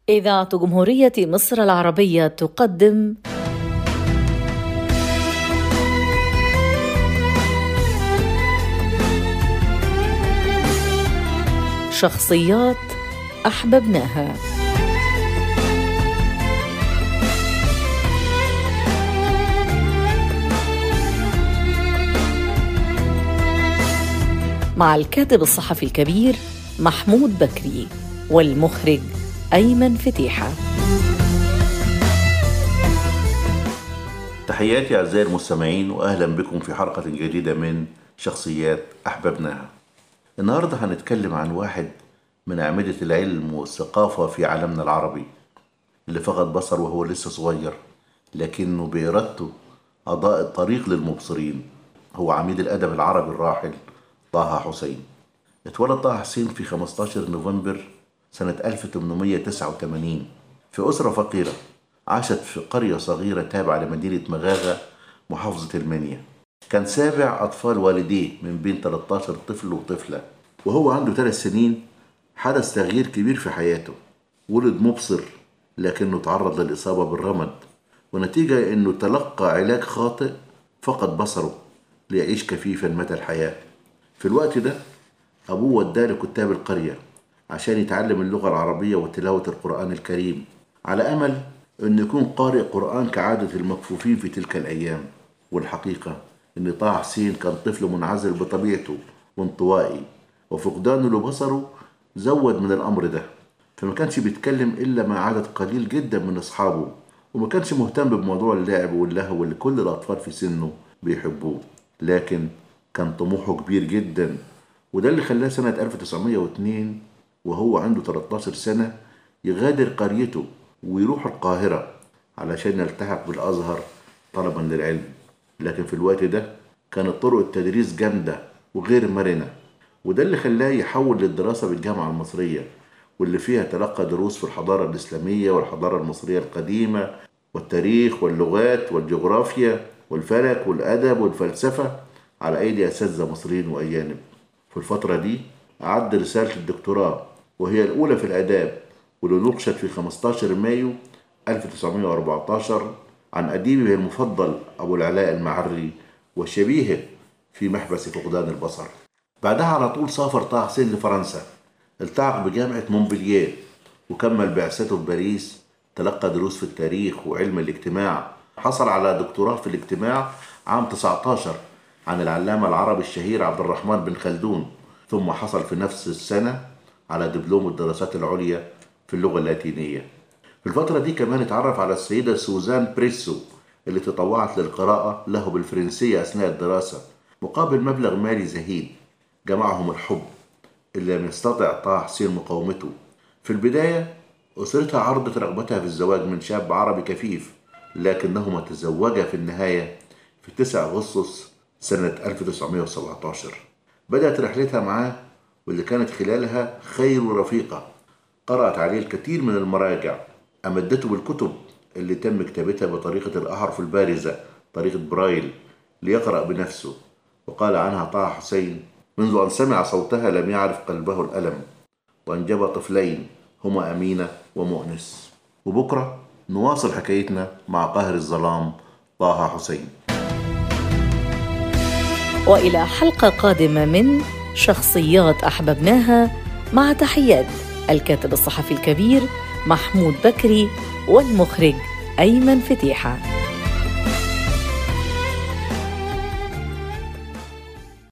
إذاعة جمهورية مصر العربية تقدم شخصيات أحببناها مع الكاتب الصحفي الكبير محمود بكري والمخرج أيمن فتيحة تحياتي أعزائي المستمعين وأهلا بكم في حلقة جديدة من شخصيات أحببناها النهاردة هنتكلم عن واحد من أعمدة العلم والثقافة في عالمنا العربي اللي فقد بصر وهو لسه صغير لكنه بإرادته أضاء الطريق للمبصرين هو عميد الأدب العربي الراحل طه حسين اتولد طه حسين في 15 نوفمبر سنة 1889 في أسرة فقيرة عاشت في قرية صغيرة تابعة لمدينة مغاغة محافظة المنيا كان سابع أطفال والديه من بين 13 طفل وطفلة وهو عنده ثلاث سنين حدث تغيير كبير في حياته ولد مبصر لكنه تعرض للإصابة بالرمد ونتيجة أنه تلقى علاج خاطئ فقد بصره ليعيش كفيفا مدى الحياة في الوقت ده أبوه وداه لكتاب القرية عشان يتعلم اللغة العربية وتلاوة القرآن الكريم على أمل أنه يكون قارئ قرآن كعادة المكفوفين في تلك الأيام والحقيقة أن طه حسين كان طفل منعزل بطبيعته وانطوائي وفقدانه لبصره زود من الأمر ده فما كانش بيتكلم إلا مع عدد قليل جدا من أصحابه وما كانش مهتم بموضوع اللعب واللهو اللي كل الأطفال في سنه بيحبوه لكن كان طموحه كبير جدا وده اللي خلاه سنة 1902 وهو عنده 13 سنة يغادر قريته ويروح القاهرة علشان يلتحق بالأزهر طلبا للعلم لكن في الوقت ده كانت طرق التدريس جامدة وغير مرنة وده اللي خلاه يحول للدراسة بالجامعة المصرية واللي فيها تلقى دروس في الحضارة الإسلامية والحضارة المصرية القديمة والتاريخ واللغات والجغرافيا والفلك والأدب والفلسفة على أيدي أساتذة مصريين وأجانب في الفترة دي أعد رسالة الدكتوراه وهي الأولى في الآداب واللي نقشت في 15 مايو 1914 عن أديبه المفضل أبو العلاء المعري وشبيهه في محبس فقدان البصر بعدها على طول سافر طه حسين لفرنسا التحق بجامعة مونبلييه وكمل بعثته في باريس تلقى دروس في التاريخ وعلم الاجتماع حصل على دكتوراه في الاجتماع عام 19 عن العلامة العربي الشهير عبد الرحمن بن خلدون ثم حصل في نفس السنة على دبلوم الدراسات العليا في اللغة اللاتينية في الفترة دي كمان اتعرف على السيدة سوزان بريسو اللي تطوعت للقراءة له بالفرنسية أثناء الدراسة مقابل مبلغ مالي زهيد جمعهم الحب اللي لم يستطع طه حسين مقاومته في البداية أسرتها عرضت رغبتها في الزواج من شاب عربي كفيف لكنهما تزوجا في النهاية في 9 أغسطس سنة 1917 بدأت رحلتها معاه واللي كانت خلالها خير رفيقة قرأت عليه الكثير من المراجع أمدته بالكتب اللي تم كتابتها بطريقة الأحرف البارزة طريقة برايل ليقرأ بنفسه وقال عنها طه حسين منذ أن سمع صوتها لم يعرف قلبه الألم وأنجب طفلين هما أمينة ومؤنس وبكرة نواصل حكايتنا مع قاهر الظلام طه حسين والى حلقه قادمه من شخصيات احببناها مع تحيات الكاتب الصحفي الكبير محمود بكري والمخرج ايمن فتيحه